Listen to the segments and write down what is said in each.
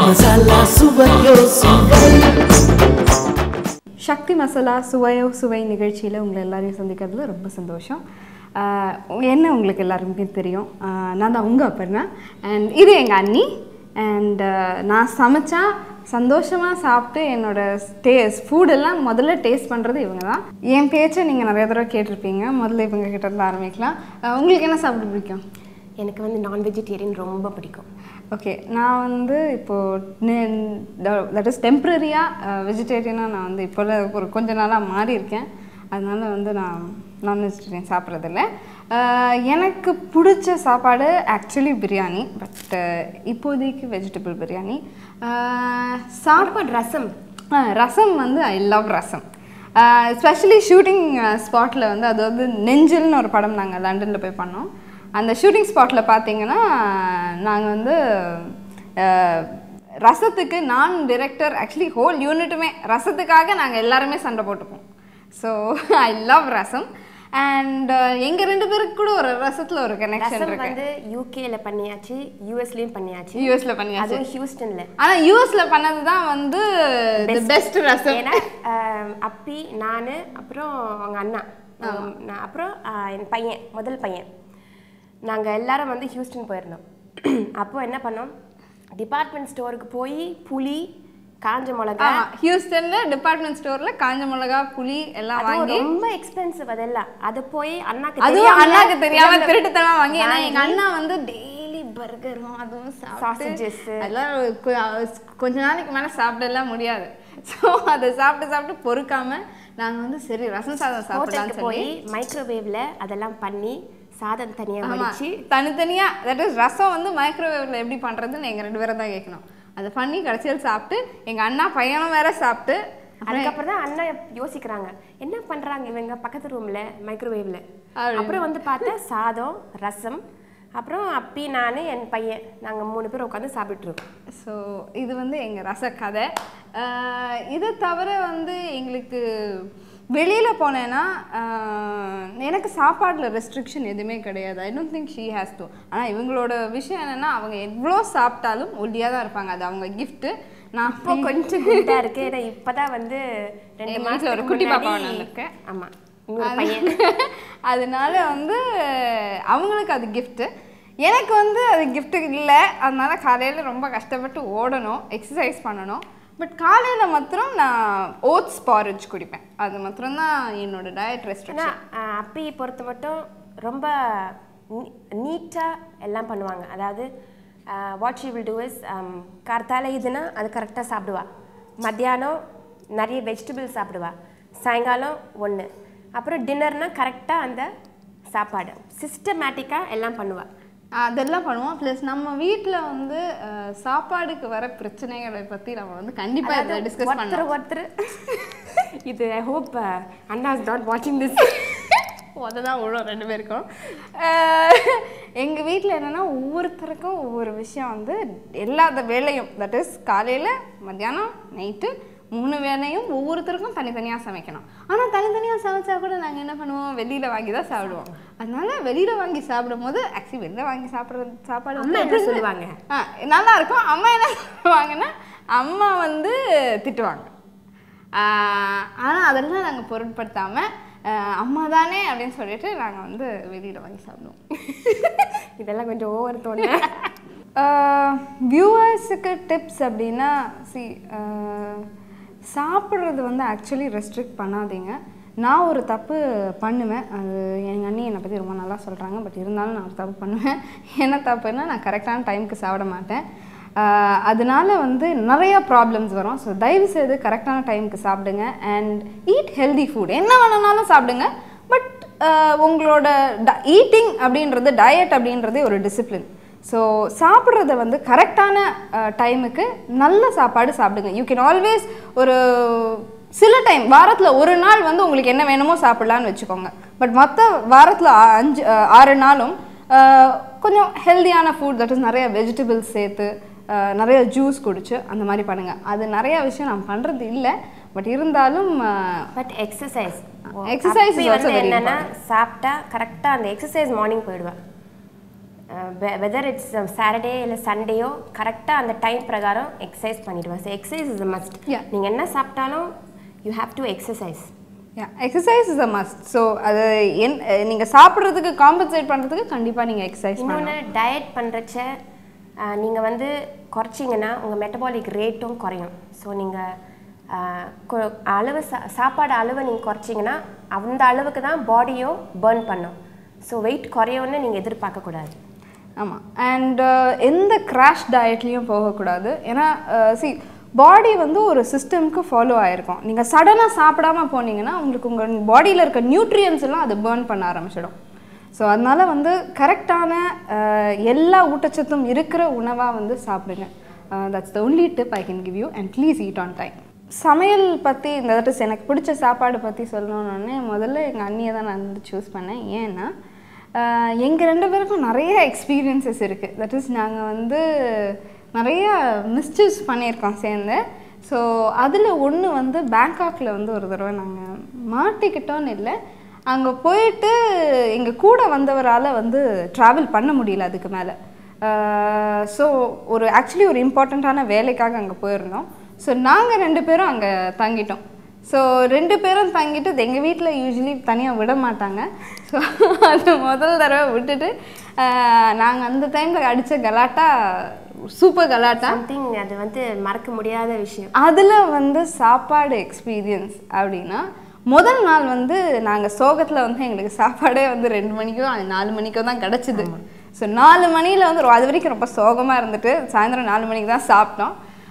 மசாலா சுவையோ சுவை சக்தி மசாலா சுவையோ சுவை நிகழ்ச்சியில் உங்களை எல்லாரையும் சந்திக்கிறதுல ரொம்ப சந்தோஷம் ஆஹ் என்ன உங்களுக்கு எல்லாருக்குமே தெரியும் ஆஹ் நான் தான் உங்கள் அப்பர்னா அண்ட் இது எங்கள் அண்ணி அண்ட் நான் சமைச்சா சந்தோஷமாக சாப்பிட்டு என்னோட டேஸ்ட் ஃபுடெல்லாம் முதல்ல டேஸ்ட் பண்ணுறது இவங்க தான் என் பேச்சை நீங்கள் நிறைய தடவை கேட்டிருப்பீங்க முதல்ல இவங்க கிட்ட இருந்து ஆரம்பிக்கலாம் ஆஹ் உங்களுக்கு என்ன சாப்பிட பிடிக்கும் எனக்கு வந்து நான் வெஜிடேரியன் ரொம்ப பிடிக்கும் ஓகே நான் வந்து இப்போது தட் இஸ் டெம்ப்ரரியாக வெஜிடேரியனாக நான் வந்து இப்போ ஒரு கொஞ்ச நாளாக மாறி இருக்கேன் அதனால வந்து நான் நான் வெஜிடேரியன் சாப்பிட்றதில்ல எனக்கு பிடிச்ச சாப்பாடு ஆக்சுவலி பிரியாணி பட் இப்போதைக்கு வெஜிடபிள் பிரியாணி ஆஹ் சாப்பாடு ரசம் ஆ, ரசம் வந்து I love rasam specially shooting ஸ்பாட்டில் வந்து அது வந்து நெஞ்சில்னு ஒரு படம் நாங்கள் லண்டனில் போய் பண்ணோம் அந்த ஷூட்டிங் ஸ்பாட்டில் பார்த்தீங்கன்னா நாங்கள் வந்து அஹ், ரசத்துக்கு நான் டிரெக்டர் ஆக்சுவலி ஹோல் யூனிட்டுமே ரசத்துக்காக நாங்கள் எல்லாருமே சண்டை போட்டுப்போம் so I love rasam and எங்கள் ரெண்டு பேருக்கு கூட ஒரு ரசத்தில் ஒரு கனெக்ஷன் ரசம் இருக்கு வந்து யூகேல பண்ணியாச்சு யூஎஸ்லயும் பண்ணியாச்சு யூஎஸ்ல பண்ணியாச்சு அதுவும் ஹியூஸ்டன்ல ஆனால் யூஎஸ்ல பண்ணது தான் வந்து பெஸ்ட் ரசம் ஏன்னா ஆம், அப்பி நான் அப்புறம் அவங்க அண்ணா உம், நான் அப்புறம் ஆ, என் பையன் முதல் பையன் நாங்க எல்லாரும் வந்து ஹியூஸ்டன் போயிருந்தோம் அப்போ என்ன பண்ணோம் டிபார்ட்மெண்ட் ஸ்டோருக்கு போய் புளி காஞ்ச மிளகா ஆமா ஹியூஸ்டன்ல டிபார்ட்மெண்ட் ஸ்டோர்ல காஞ்ச மிளகா புளி எல்லாம் அதுவும் வாங்கி ரொம்ப எக்ஸ்பென்சிவ் அதெல்லாம் அது போய் அண்ணாக்கு அதுவும் தெரியாம அண்ணாக்கு தெரியாம தெரியாம திருட்டுத்தனமா வாங்கி ஏன்னா வாங்கி எங்க அண்ணா வந்து டெய்லி பர்கரும் அதுவும் சாப்பிட்டு Sausages. அதெல்லாம் கொ- கொஞ்ச நாளைக்கு மேல சாப்பிடலாம் முடியாது ஸோ அதை சாப்பிட்டு சாப்பிட்டு பொறுக்காம நாங்க வந்து சரி ரசம் சாதம் சாப்பிடலாம்னு ஹோட்டலுக்கு சொல்லி போய் மைக்ரோவேவ்ல அதெல்லாம் பண்ணி சாதம் தனியா ஆமா வடிச்சு தனித்தனியா தட் இஸ் ரசம் வந்து மைக்ரோவேவ்ல எப்படி பண்றதுன்னு எங்க ரெண்டு பேரும் தான் கேட்கணும் அதை பண்ணி கடைசியில் சாப்பிட்டு எங்க அண்ணா பையனும் வேற சாப்பிட்டு அதுக்கப்புறம் தான் அண்ணா யோசிக்கிறாங்க என்ன பண்றாங்க இவங்க பக்கத்து ரூம்ல மைக்ரோவேவ்ல அப்படின்னு. அப்புறம் வந்து பார்த்தா சாதம் ரசம் அப்புறம் அப்பி நான் என் பையன் நாங்க மூணு பேர் உட்காந்து சாப்பிட்டு இருக்கோம் ஸோ இது வந்து எங்கள் ரசக்கதை ஆஹ் இதை தவிர வந்து எங்களுக்கு வெளியில் போனேன்னா ஆஹ் எனக்கு சாப்பாடில் ரெஸ்ட்ரிக்ஷன் எதுவுமே கிடையாது I don't think she has to ஆனால் இவங்களோட விஷயம் என்னென்னா அவங்க எவ்வளோ சாப்பிட்டாலும் ஒல்லியாக தான் இருப்பாங்க அது அவங்க கிஃப்ட்டு நான் இப்போ கொஞ்சம் குண்டா இருக்கு ஏன்னா இப்பதான் வந்து ரெண்டு எங்க வீட்ல ஒரு மாசத்துக்கு குட்டி பாப்பா முன்னாடி- ஒண்ணு இருக்கு. ஆமா இன்னொரு பையன் அதனால வந்து அவங்களுக்கு அது gift எனக்கு வந்து அது gift இல்லை அதனால காலையில் ரொம்ப கஷ்டப்பட்டு ஓடணும் எக்ஸசைஸ் பண்ணணும் பட் காலையில் மாத்திரம் நான் ஓட்ஸ் பாரேஜ் குடிப்பேன் அது மாத்திரம்தான் என்னோட டயட் ஆனா ரெஸ்ட்ரிக்ஷன் அஹ், அப்பி பொறுத்த மட்டும் ரொம்ப நீட்டாக எல்லாம் பண்ணுவாங்க அதாவது what she will do is கார்த்தால இதுனா அது கரெக்டாக சாப்பிடுவா மத்தியானம் நிறைய வெஜிடபிள்ஸ் சாப்பிடுவா சாயங்காலம் ஒன்று அப்புறம் டின்னர்னா கரெக்டாக அந்த சாப்பாடு சிஸ்டமேட்டிக்காக எல்லாம் பண்ணுவா அதெல்லாம் பண்ணுவோம் ப்ளஸ் நம்ம வீட்டில் வந்து அஹ், சாப்பாடுக்கு வர பிரச்சனைகளை பற்றி நம்ம வந்து கண்டிப்பாக இதை டிஸ்கஸ் ஒருத்தர் பண்ணுவோம் ஒருத்தர் இது ஐ ஹோப் அண்ணா இஸ் நாட் வாட்சிங் திஸ் தான் விழும் ரெண்டு பேருக்கும் எங்கள் வீட்டில் என்னென்னா ஒவ்வொருத்தருக்கும் ஒவ்வொரு விஷயம் வந்து எல்லா வேலையும் தட் இஸ் காலையில் மத்தியானம் நைட்டு மூணு வேளையும் ஒவ்வொருத்தருக்கும் தனித்தனியாக சமைக்கணும் ஆனால் தனித்தனியாக சமைச்சா கூட நாங்கள் என்ன பண்ணுவோம் வெளியில் வாங்கி தான் சாப்பிடுவோம் அதனால வெளியில் வாங்கி சாப்பிடும் போது ஆக்சுவலி வெளியில் வாங்கி சாப்பிட்றது சாப்பாடு அம்மா வந்து என்ன சொல்லுவாங்க ஆ நல்லா இருக்கும் அம்மா என்ன சொல்லுவாங்கன்னா அம்மா வந்து திட்டுவாங்க ஆனால் அதெல்லாம் நாங்கள் பொருட்படுத்தாமல் அம்மா தானே அப்படின்னு சொல்லிட்டு நாங்கள் வந்து வெளியில் வாங்கி சாப்பிடுவோம் இதெல்லாம் கொஞ்சம் ஓவர் தோணு வியூவர்ஸுக்கு டிப்ஸ் அப்படின்னா சி சாப்பிட்றது வந்து ஆக்சுவலி ரெஸ்ட்ரிக்ட் பண்ணாதீங்க நான் ஒரு தப்பு பண்ணுவேன் அது எங்கள் அண்ணி என்னை பற்றி ரொம்ப நல்லா சொல்கிறாங்க பட் இருந்தாலும் நான் ஒரு தப்பு பண்ணுவேன் என்ன தப்புன்னா நான் கரெக்டான டைமுக்கு சாப்பிட மாட்டேன் ஆஹ் அதனால வந்து நிறைய ப்ராப்ளம்ஸ் வரும் ஸோ தயவு செய்து கரெக்டான டைமுக்கு சாப்பிடுங்க அண்ட் ஈட் ஹெல்தி ஃபுட் என்ன வேணும்னாலும் சாப்பிடுங்க பட் உங்களோட ஈட்டிங் அப்படின்றது டயட் அப்படின்றதே ஒரு டிசிப்ளின் ஸோ சாப்பிட்றத வந்து கரெக்டான டைமுக்கு நல்ல சாப்பாடு சாப்பிடுங்க யூ கேன் ஆல்வேஸ் ஒரு சில டைம் வாரத்தில் ஒரு நாள் வந்து உங்களுக்கு என்ன வேணுமோ சாப்பிடலான்னு வச்சுக்கோங்க பட் மற்ற வாரத்தில் அஞ்சு அஹ், ஆறு நாளும் அஹ், கொஞ்சம் ஹெல்தியான ஃபுட் தட் இஸ் நிறைய வெஜிடபிள்ஸ் சேர்த்து அஹ், நிறைய ஜூஸ் குடிச்சு அந்த மாதிரி பண்ணுங்கள் அது நிறைய விஷயம் நான் பண்ணுறது இல்லை பட் இருந்தாலும் அஹ், but exercise Exercise is also வந்து very என்னன்னா சாப்பிட்டா கரெக்டாக அந்த எக்ஸசைஸ் மார்னிங் போயிடுவா வெதர் இட்ஸ் சாட்டர்டே இல்லை சண்டேயோ கரெக்டாக அந்த டைம் பிரகாரம் எக்ஸசைஸ் பண்ணிடுவேன் so exercise is must Yeah. நீங்கள் என்ன சாப்பிட்டாலும் you have to exercise exercise is a must so அது என் நீங்கள் சாப்பிட்றதுக்கு காம்பன்சேட் பண்ணுறதுக்கு கண்டிப்பாக நீங்கள் எக்ஸசைஸ் இன்னொன்று பண்ணணும் டயட் பண்ணுறச்ச நீங்கள் வந்து குறைச்சிங்கன்னா உங்கள் மெட்டபாலிக் ரேட்டும் குறையும் ஸோ நீங்கள் அளவு சா சாப்பாடு அளவை நீங்கள் குறைச்சிங்கன்னா அந்த அளவுக்கு தான் பாடியும் பேர்ன் பண்ணும் ஸோ வெயிட் குறையும்னு நீங்கள் எதிர்பார்க்கக்கூடாது ஆமாம் அண்ட் எந்த கிராஷ் டயட்லேயும் போகக்கூடாது ஏன்னா சி பாடி வந்து ஒரு சிஸ்டம்க்கு ஃபாலோ ஆகிருக்கும் நீங்கள் சடனாக சாப்பிடாம போனீங்கன்னா உங்களுக்கு உங்கள் பாடியில் இருக்க நியூட்ரியன்ஸ் எல்லாம் அது பேர்ன் பண்ண ஆரம்பிச்சிடும் ஸோ அதனால் வந்து கரெக்டான எல்லா ஊட்டச்சத்தும் இருக்கிற உணவாக வந்து சாப்பிடுங்க that's the only tip I can give you and please eat on time சமையல் பற்றி இந்த தட் இஸ் எனக்கு பிடிச்ச சாப்பாடு பற்றி சொல்லணுன்னே முதல்ல எங்கள் அண்ணியை தான் நான் வந்து சூஸ் பண்ணேன் ஏன்னா எங்கள் ரெண்டு பேருக்கும் நிறைய எக்ஸ்பீரியன்சஸ் இருக்குது தட் இஸ் நாங்கள் வந்து நிறைய மிஸ்யூஸ் பண்ணியிருக்கோம் சேர்ந்து ஸோ அதில் ஒன்று வந்து பேங்காக்கில் வந்து ஒரு தடவை நாங்கள் மாட்டிக்கிட்டோன்னு இல்லை அங்கே போயிட்டு எங்கள் கூட வந்தவரால் வந்து ட்ராவல் பண்ண முடியல அதுக்கு மேலே ஸோ ஒரு ஆக்சுவலி ஒரு இம்பார்ட்டண்ட்டான வேலைக்காக அங்கே போயிருந்தோம் ஸோ நாங்கள் ரெண்டு பேரும் அங்கே தங்கிட்டோம் ஸோ ரெண்டு பேரும் தங்கிட்டு எங்கள் வீட்டில் யூஸ்வலி தனியாக விட மாட்டாங்க ஸோ அது முதல் தடவை விட்டுட்டு நாங்கள் அந்த டைமில் அடித்த கலாட்டா சூப்பர் கலாட்டா சம்திங் அது வந்து மறக்க முடியாத விஷயம் அதில் வந்து சாப்பாடு எக்ஸ்பீரியன்ஸ் அப்படின்னா முதல் நாள் வந்து நாங்கள் சோகத்தில் வந்து எங்களுக்கு சாப்பாடே வந்து ரெண்டு மணிக்கோ அது நாலு மணிக்கோ தான் கிடச்சிது ஸோ நாலு மணியில் வந்து ரொ- அது வரைக்கும் ரொம்ப சோகமாக இருந்துட்டு சாயந்தரம் நாலு மணிக்கு தான் சாப்பிட்டோம்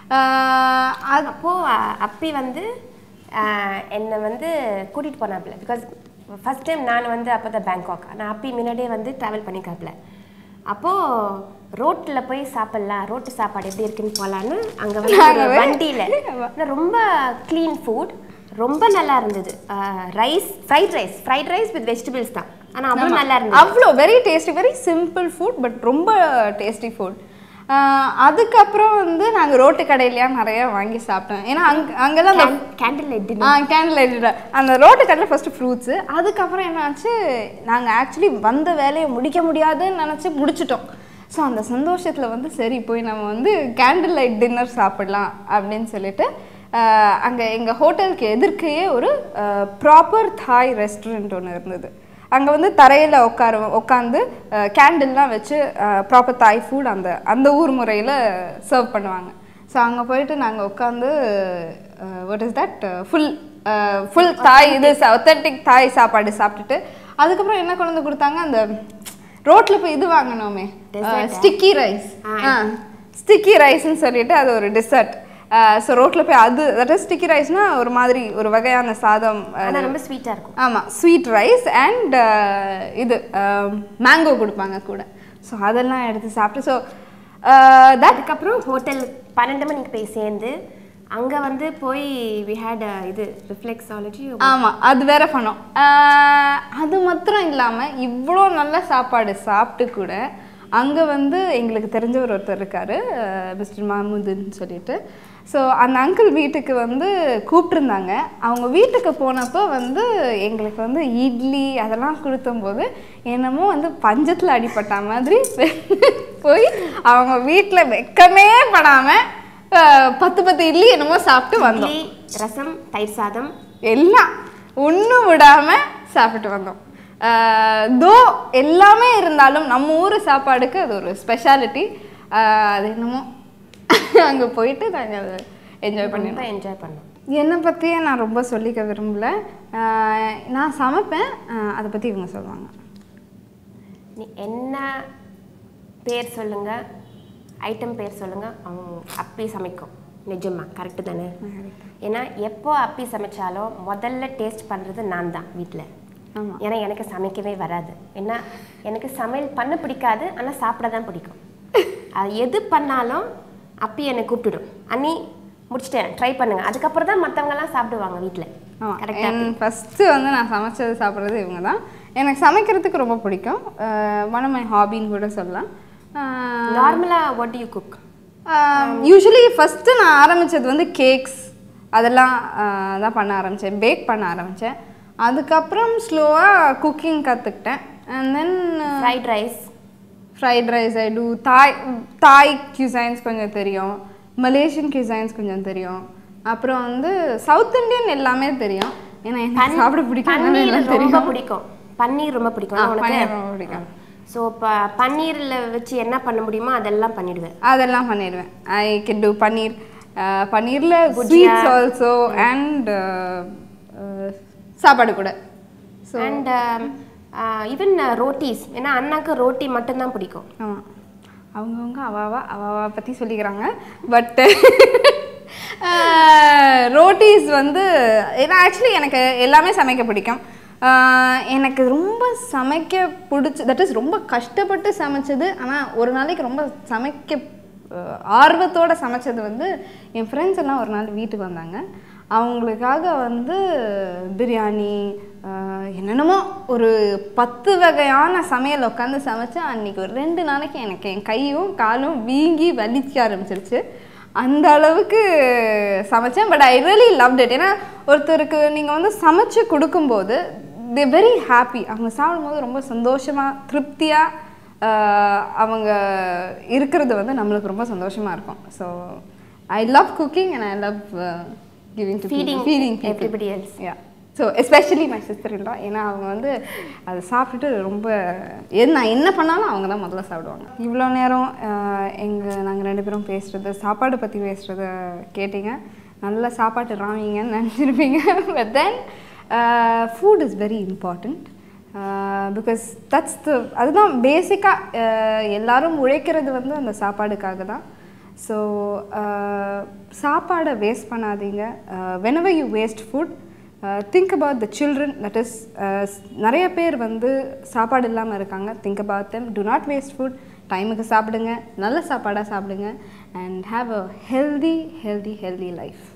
ஆஹ் அது அப்போது அப்பி வந்து ஆஹ், என்னை வந்து கூட்டிகிட்டு போனாப்புல பிகாஸ் ஃபஸ்ட் டைம் நான் வந்து அப்போ தான் பேங்காக் நான் அப்பி முன்னாடியே வந்து ட்ராவல் பண்ணிக்காப்புல அப்போது ரோட்டில் போய் சாப்பிட்லாம் ரோட்டு சாப்பாடு எப்படி இருக்குன்னு போகலான்னு அங்கே வந்து நாங்க ஒரு வே- வண்டியில் ஆனா ரொம்ப க்ளீன் ஃபுட் ரொம்ப நல்லா இருந்தது rice fried rice fried rice with vegetables தான் ஆனால் அவ்வளோ நல்லா இருந்தது அவ்வளோ very tasty very simple food but ரொம்ப டேஸ்டி ஃபுட் அதுக்கப்புறம் வந்து நாங்கள் ரோட்டு கடையிலயா நிறைய வாங்கி சாப்பிட்டோம் ஏன்னா அங்கே அங்கெல்லாம் அந்த கேண்டில் லைட் ஆ கேண்டில் லைட் அந்த ரோட்டு கடையில் ஃபஸ்ட்டு ஃப்ரூட்ஸு அதுக்கப்புறம் என்னாச்சு நாங்கள் ஆக்சுவலி வந்த வேலையை முடிக்க முடியாதுன்னு நினச்சி முடிச்சிட்டோம் ஸோ அந்த சந்தோஷத்தில் வந்து சரி போய் நம்ம வந்து கேண்டில் லைட் டின்னர் சாப்பிடலாம் அப்படின்னு சொல்லிட்டு அங்கே எங்கள் ஹோட்டலுக்கு எதிர்க்கையே ஒரு ப்ராப்பர் தாய் ரெஸ்டாரண்ட் ஒன்று இருந்தது அங்கே வந்து தரையில் உட்கார உட்காந்து கேண்டில்லாம் வச்சு ப்ராப்பர் தாய் ஃபுட் அந்த அந்த ஊர் முறையில் சர்வ் பண்ணுவாங்க ஸோ அங்கே போயிட்டு நாங்கள் உட்காந்து what is that full full Thai இது ஒத்தன்டிக் தாய் சாப்பாடு சாப்பிட்டுட்டு அதுக்கப்புறம் என்ன கொண்டு வந்து கொடுத்தாங்க அந்த ரோட்டில் போய் இது வாங்கினோமே ஸ்டிக்கி ரைஸ் ஸ்டிக்கி ரைஸ்ன்னு சொல்லிட்டு அது ஒரு டிசர்ட் ஸோ ரோட்டில் போய் அது தட் இஸ் ஸ்டிக்கி ரைஸ்னால் ஒரு மாதிரி ஒரு வகையான சாதம் ஆனால் ரொம்ப ஸ்வீட்டாக இருக்கும் ஆமாம் ஸ்வீட் ரைஸ் அண்ட் இது மேங்கோ கொடுப்பாங்க கூட ஸோ அதெல்லாம் எடுத்து சாப்பிட்டு ஸோ தட் அதுக்கப்புறம் ஹோட்டல் பன்னெண்டு மணிக்கு போய் சேர்ந்து அங்கே வந்து போய் வி ஹேட் இது ரிஃப்ளெக்ஸாலஜி ஆமாம் அது வேற பண்ணோம் ஆஹ் அது மாத்திரம் இல்லாமல் இவ்வளோ நல்ல சாப்பாடு சாப்பிட்டு கூட அங்கே வந்து எங்களுக்கு தெரிஞ்சவர் ஒருத்தர் இருக்கார் மிஸ்டர் மாமுதுன்னு சொல்லிட்டு ஸோ அந்த அங்கிள் வீட்டுக்கு வந்து கூப்பிட்டுருந்தாங்க அவங்க வீட்டுக்கு போனப்போ வந்து எங்களுக்கு வந்து இட்லி அதெல்லாம் கொடுத்தம்போது என்னமோ வந்து பஞ்சத்தில் அடிபட்ட மாதிரி போய் அவங்க வீட்டில் வெக்கமே படாமல் பத்து பத்து இட்லி என்னமோ சாப்பிட்டு வந்தோம் இட்லி ரசம் தயிர் சாதம் எல்லாம் ஒன்றும் விடாமல் சாப்பிட்டு வந்தோம் தோ எல்லாமே இருந்தாலும் நம்ம ஊர் சாப்பாடுக்கு அது ஒரு ஸ்பெஷாலிட்டி அது என்னமோ அங்கே போயிட்டு நாங்கள் அதை என்ஜாய் பண்ணி ரொம்ப என்ஜாய் பண்ணோம் என்னை பற்றியே நான் ரொம்ப சொல்லிக்க விரும்பல ஆஹ் நான் சமைப்பேன் ஆஹ் அதை பற்றி இவங்க சொல்லுவாங்க நீ என்ன பேர் சொல்லுங்க ஐட்டம் பேர் சொல்லுங்க அவங்க அப்பி சமைக்கும் நிஜமா கரெக்டு தானே ஏன்னா எப்போ அப்பி சமைச்சாலும் முதல்ல டேஸ்ட் பண்ணுறது நான் தான் வீட்டில் ஆமாம் ஏன்னா எனக்கு சமைக்கவே வராது ஏன்னா எனக்கு சமையல் பண்ண பிடிக்காது ஆனால் சாப்பிட தான் பிடிக்கும் அது எது பண்ணாலும் அப்பி என்னை கூப்பிட்டுடும் அண்ணி முடிச்சிட்டேன் ட்ரை பண்ணுங்க அதுக்கப்புறம் தான் மற்றவங்கலாம் சாப்பிடுவாங்க வீட்டில் ஆமாம் கரெக்டாக என் ஃபஸ்ட்டு வந்து நான் சமைச்சது சாப்பிட்றது இவங்க தான் எனக்கு சமைக்கிறதுக்கு ரொம்ப பிடிக்கும் ஒன் மை ஹாபின்னு கூட சொல்லலாம் நார்மலாக what you cook usually first நான் ஆரம்பித்தது வந்து கேக்ஸ் அதெல்லாம் ஆஹ் தான் பண்ண ஆரம்பித்தேன் பேக் பண்ண ஆரம்பித்தேன் அதுக்கப்புறம் ஸ்லோவாக குக்கிங் கற்றுக்கிட்டேன் and then fried rice fried rice I do Thai Thai cuisines கொஞ்சம் தெரியும் மலேசியன் cuisines கொஞ்சம் தெரியும் அப்புறம் வந்து சவுத் இந்தியன் எல்லாமே தெரியும் ஏன்னா எனக்கு சாப்பிட பிடிக்கும் அதனால பன்னீர் எல்லாம் ரொம்ப தெரியும் பிடிக்கும் பன்னீர் ரொம்ப பிடிக்கும் ஆ, உனக்கு பன்னீர் ரொம்ப பிடிக்கும் ஸோ இப்போ பன்னீரில் வச்சு என்ன பண்ண முடியுமோ அதெல்லாம் பண்ணிடுவேன் அதெல்லாம் பண்ணிடுவேன் I can do paneer uh, பன்னீர்ல ஸ்வீட்ஸ் ஆல்சோ அண்ட் சாப்பாடு கூட ஸோ அண்ட் ஈவன் ரோட்டிஸ் ஏன்னா அண்ணாக்கு ரோட்டி மட்டும்தான் பிடிக்கும் ஆமாம் அவங்கவுங்க அவாவா அவாவா பற்றி சொல்லிக்கிறாங்க பட் ரோட்டீஸ் வந்து ஏன்னா ஆக்சுவலி எனக்கு எல்லாமே சமைக்க பிடிக்கும் ஆஹ் எனக்கு ரொம்ப சமைக்க பிடிச்ச தட் இஸ் ரொம்ப கஷ்டப்பட்டு சமைச்சது ஆனால் ஒரு நாளைக்கு ரொம்ப சமைக்க ஆஹ் ஆர்வத்தோட சமைச்சது வந்து என் ஃப்ரெண்ட்ஸ் எல்லாம் ஒரு நாள் வீட்டுக்கு வந்தாங்க அவங்களுக்காக வந்து பிரியாணி ஆஹ் என்னென்னமோ ஒரு பத்து வகையான சமையல் உட்காந்து சமைச்சேன் அன்னைக்கு ஒரு ரெண்டு நாளைக்கு எனக்கு என் கையும் காலும் வீங்கி வலிக்க ஆரம்பிச்சிருச்சு அந்த அளவுக்கு சமைச்சேன் but I really loved it ஏன்னா ஒருத்தருக்கு நீங்கள் வந்து சமைச்சு கொடுக்கும்போது தி வெரி ஹாப்பி அவங்க சாப்பிடும்போது ரொம்ப சந்தோஷமாக திருப்தியாக அவங்க இருக்கிறது வந்து நம்மளுக்கு ரொம்ப சந்தோஷமாக இருக்கும் so I love cooking and I love giving to Feeding feeding everybody else. Yeah so especially my sister இல்லா ஏன்னா அவங்க வந்து அதை சாப்பிட்டுட்டு ரொம்ப எது நான் என்ன பண்ணாலும் அவங்க தான் முதல்ல சாப்பிடுவாங்க இவ்வளோ நேரம் எங்கள் நாங்கள் ரெண்டு பேரும் பேசுகிறது சாப்பாடு பற்றி பேசுகிறத கேட்டீங்க நல்ல சாப்பாட்டு ராமிங்கன்னு நினச்சிருப்பீங்க but then food is very important because that's the அதுதான் பேசிக்காக எல்லாரும் உழைக்கிறது வந்து அந்த சாப்பாடுக்காக தான் ஸோ சாப்பாடை வேஸ்ட் பண்ணாதீங்க whenever you waste food think about the children that is நிறைய பேர் வந்து சாப்பாடு இல்லாமல் இருக்காங்க think about them to not waste food டைமுக்கு சாப்பிடுங்க நல்ல சாப்பாடாக சாப்பிடுங்க and have a healthy healthy healthy life